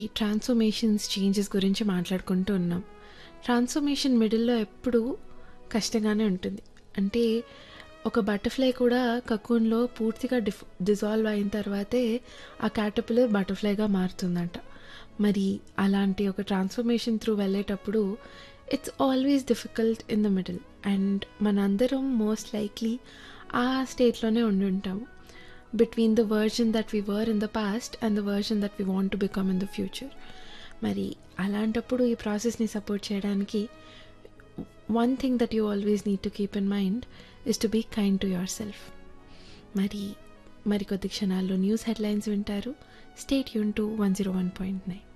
ఈ transformations, changes గురించి మాట్లాడుకుంటూ ఉన్నాం. ట్రాన్స్ఫర్మేషన్ మిడిల్‌లో ఎప్పుడూ కష్టంగానే ఉంటుంది. అంటే ఒక బటర్‌ఫ్లై కూడా కకూన్‌లో పూర్తిగా డిఫ్ డిజాల్వ్ అయిన తర్వాతే ఆ క్యాటర్‌పిల్లర్ బటర్‌ఫ్లైగా మారుతుందంట. మరి అలాంటి ఒక ట్రాన్స్ఫర్మేషన్ త్రూ వెళ్ళేటప్పుడు it's always difficult in the middle. And మనందరం మోస్ట్ లైక్లీ ఆ స్టేట్‌లోనే ఉండుంటాము. Between the version that we were in the past and the version that we want to become in the future. మరి అలాంటప్పుడు ఈ ప్రాసెస్‌ని support చేయడానికి one thing that you always need to keep in mind is to be kind to yourself. మరి మరికొద్ది క్షణాల్లో news headlines వింటారు. Stay tune to 101.9